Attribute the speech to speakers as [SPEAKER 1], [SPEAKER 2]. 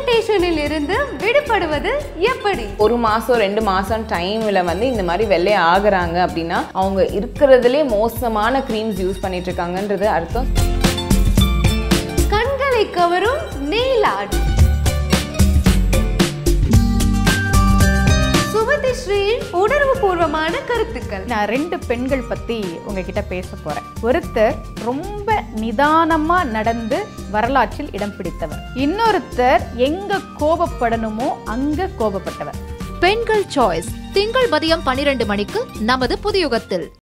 [SPEAKER 1] பிக்மெண்டேஷனில் இருந்து விடுபடுவது எப்படி
[SPEAKER 2] ஒரு மாசம் ரெண்டு மாசம் டைம்ல வந்து இந்த மாதிரி வெள்ளை ஆகுறாங்க அப்படின்னா அவங்க இருக்கிறதுலே மோசமான க்ரீம்ஸ் யூஸ் பண்ணிட்டு இருக்காங்கன்றது அர்த்தம்
[SPEAKER 1] கண்களை கவரும் நெயில் ஆர்ட் சுமதி ஸ்ரீயின் உணர்வு பூர்வமான கருத்துக்கள்
[SPEAKER 3] நான் ரெண்டு பெண்கள் பத்தி உங்ககிட்ட பேச போறேன் ஒருத்தர் ரொம்ப நிதானமா நடந்து வரலாற்றில் இடம் பிடித்தவர் இன்னொருத்தர் எங்க கோபப்படணுமோ அங்க கோபப்பட்டவர்
[SPEAKER 4] பெண்கள் சாய்ஸ் திங்கள் மதியம் பனிரெண்டு மணிக்கு நமது புதியுகத்தில்